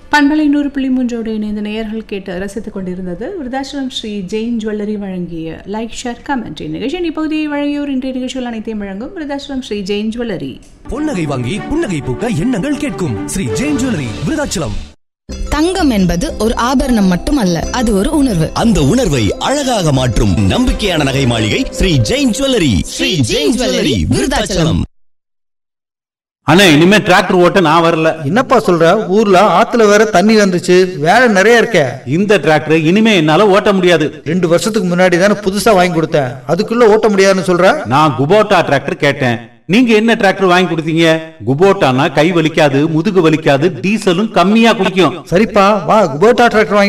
பண்பலை நூறு புள்ளி மூன்றோடு இணைந்த நேயர்கள் கேட்டு ரசித்துக் கொண்டிருந்தது விருதாச்சலம் ஸ்ரீ ஜெயின் ஜுவல்லரி வழங்கிய லைக் ஷேர் கமெண்ட் இந்நிகழ்ச்சியின் இப்பகுதியை வழங்கியோர் இன்றைய நிகழ்ச்சிகள் அனைத்தையும் வழங்கும் விருதாச்சலம் ஸ்ரீ ஜெயின் ஜுவல்லரி பொன்னகை வாங்கி புன்னகை பூக்க எண்ணங்கள் கேட்கும் ஸ்ரீ ஜெயின் ஜுவல்லரி விருதாச்சலம் தங்கம் என்பது ஒரு ஆபரணம் மட்டுமல்ல அது ஒரு உணர்வு அந்த உணர்வை அழகாக மாற்றும் நம்பிக்கையான நகை மாளிகை ஸ்ரீ ஜெயின் ஜுவல்லரி ஸ்ரீ ஜெயின் ஜுவல்லரி விருதாச்சலம் அண்ணே இனிமே டிராக்டர் ஓட்ட நான் வரல என்னப்பா சொல்ற ஊர்ல ஆத்துல வேற தண்ணி வந்துச்சு வேலை நிறைய இருக்கே இந்த டிராக்டர் இனிமே என்னால ஓட்ட முடியாது ரெண்டு வருஷத்துக்கு முன்னாடி தானே புதுசா வாங்கி கொடுத்தேன் அதுக்குள்ள ஓட்ட முடியாதுன்னு சொல்ற நான் குபோட்டா டிராக்டர் கேட்டேன் நீங்க என்ன டிராக்டர் வாங்கி கொடுத்தீங்க குபோட்டானா கை வலிக்காது முதுகு வலிக்காது டீசலும் கம்மியா குடிக்கும் சரிப்பா வா குபோட்டா டிராக்டர் வாங்கி